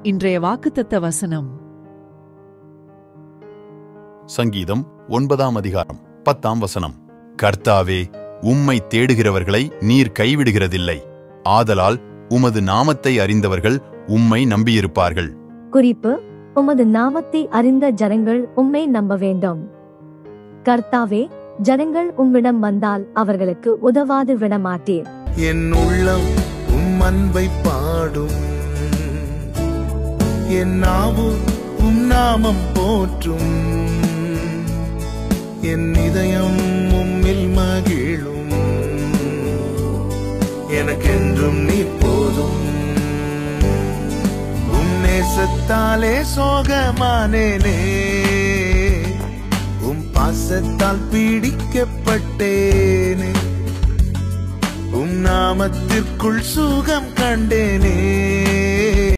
இன்றைய வாக்குத்தத்த வசனம் சங்கீதம் ஒன்பதாம் அதிகாரம் பத்தாம் வசனம் கர்த்தாவே உம்மை தேடுகிறவர்களை நீர் கைவிடுகிறதில்லை ஆதலால் உமது நாமத்தை அறிந்தவர்கள் உம்மை நம்பியிருப்பார்கள் குறிப்பு உமது நாமத்தை அறிந்த ஜனங்கள் உம்மை நம்ப வேண்டும் கர்த்தாவே ஜனங்கள் உம்மிடம் வந்தால் அவர்களுக்கு உதவாது விடமாட்டீர் என் உள்ளம் உம் அன்பை பாடும் என் நாவு உம் நாமம் போற்றும் என் இதயம் உம்மில் மகிழும் எனக்கென்றும் நீ போதும் உம் நேசத்தாலே சோகமானேனே உம் பாசத்தால் பீடிக்கப்பட்டேனே உம் நாமத்திற்குள் சுகம் கண்டேனே